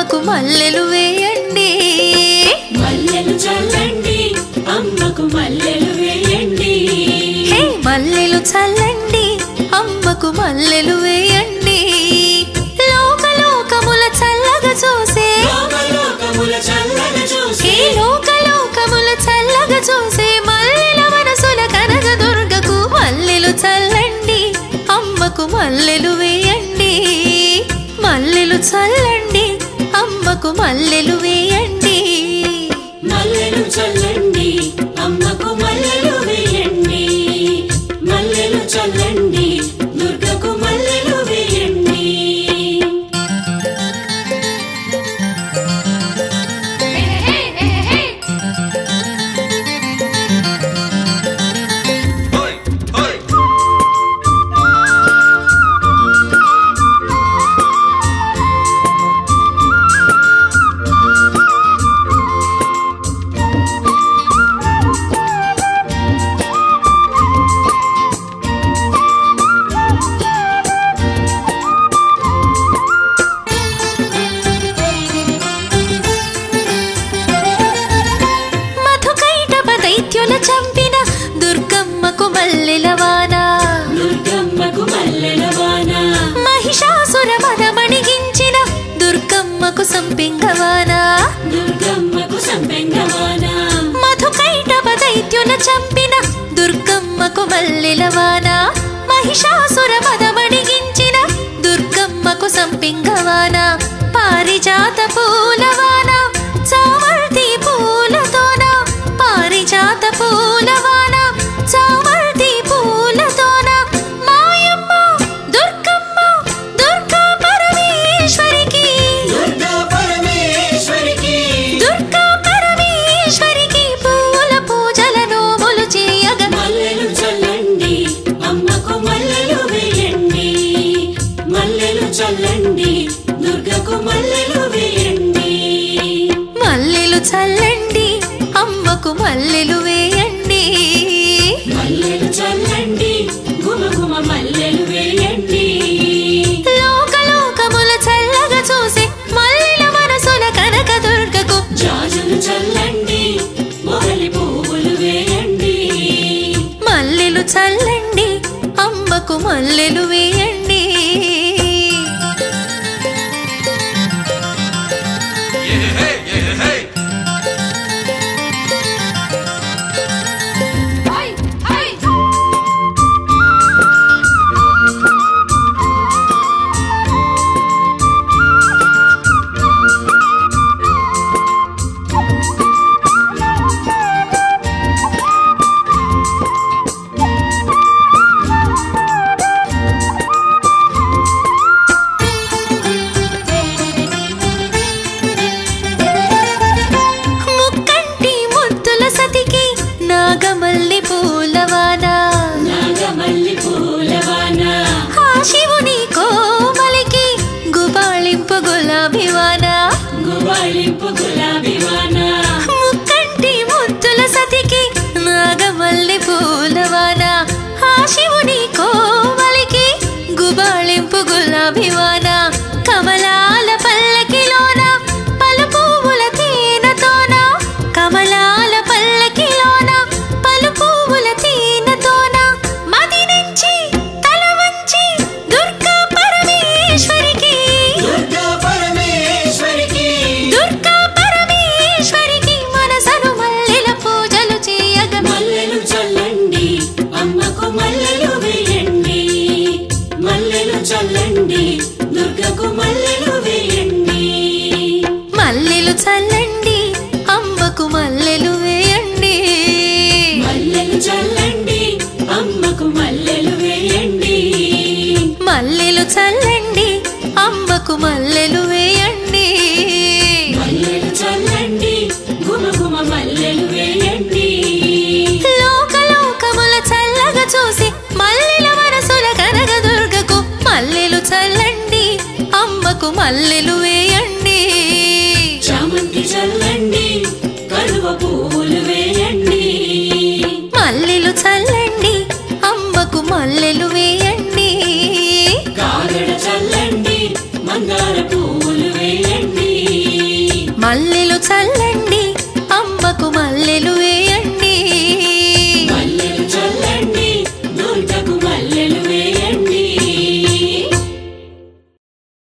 అమ్మకు మల్లెలు వేయండి మల్లెలు చల్లండి అమ్మకు మల్లెలు వేయండి హే మల్లెలు చల్లండి అమ్మకు మల్లెలు వేయండి లోకలోకముల చల్లగా చూసే లోకలోకముల చల్లగా చూసి ఏ లోకలోకముల చల్లగా చూసే మల్లెల మనసుల కనక దుర్గకు మల్లెలు చల్లండి అమ్మకు మల్లెలు వేయండి మల్లెలు చల్లండి అమ్మకు మల్లెలు వేయండి మల్లెలు చల్లండి అమ్మకు మల్లెలు వేయండి మల్లెలు చల్లండి దుర్గకు మల్లెలు వేయండి మధుకైటప దైత్యుల చంపిన దుర్గమ్మకు మల్లెల వాన దుర్గమ్మకు మల్లెల వాన మహిషాసుర మదమణిగించిన దుర్గమ్మకు సంపింగవాన దుర్గమ్మకు సంపెంగవాన మధుకైటప దైత్యుల చంపిన దుర్గమ్మకు మల్లెల వాన మహిషాసుర మదమణిగించిన దుర్గమ్మకు సంపింగవాన పారిజాత పూలవాన చామర్తి పూలతోన పారిజాత పూలవాన చామర్తి పూలతోన మాయమ్మ దుర్గమ్మ దుర్గా పరమేశ్వరికి దుర్గా పరమేశ్వరికి దుర్గా పరమేశ్వరికి పూల పూజల నోములు చేయగా మల్లెలు చల్లండి అమ్మకు మల్లెలు వేయండి మల్లెలు చల్లండి దుర్గకు మల్లెలు వేయండి మల్లెలు చల్లండి అమ్మకు మల్లెలు వేయండి మల్లెలు చల్లండి గుమ గుమ మల్లెలు వేయండి లోకలోకముల చల్లగా చూసి మల్లెల మనసుల కనక దుర్గకు జాజులు చల్లండి మొగలి పువ్వులు వేయండి మల్లెలు చల్లండి అమ్మకు మల్లెలు వేయండి ముక్కంటి ముద్దుల సతికి నాగమల్లి పూలవాన నాగమల్లి పూలవాన ఆ శివుని కోమలికి గుబాళింపు గులాబీవాన గుబాళింపు గులాబీ వాన ముక్కంటి ముద్దుల సతికి నాగమల్లి పూలవాన ఆ శివుని కోమలికి గుబాళింపు గులాబీవాన కమలాల పల్లకిలోన పలు పువ్వుల తేనెతోన కమలాల పల్లకిలోన పలు పువ్వుల తేనెతోన మది నుంచి తల వంచి దుర్గా పరమేశ్వరికి దుర్గా పరమేశ్వరికి దుర్గా పరమేశ్వరికి మనసను మల్లెల పూజలు చేయగా మల్లెలు చల్లండి అమ్మకు మల్లెలు వేయండి మల్లెలు చల్లండి దుర్గకు మల్లెలు వేయండి మల్లెలు చల్లండి అమ్మకు మల్లెలు వేయండి మల్లెలు చల్లండి అమ్మకు మల్లెలు వేయండి మల్లెలు చల్లండి అమ్మకు మల్లెలు వేయండి మల్లెలు చల్లండి గుమ గుమ మల్లెలు వేయండి లోకలోకముల చల్లగా చూసి మల్లెల మనసుల కనక దుర్గకు మల్లెలు చల్లండి అమ్మకు మల్లెలు వేయండి చామంతి చల్లండి కలువ పువ్వులు వేయండి మల్లెలు చల్లండి అమ్మకు మల్లెలు వేయండి కాగడ చల్లండి మందార పువ్వులు వేయండి మల్లెలు చల్లండి అమ్మకు మల్లెలు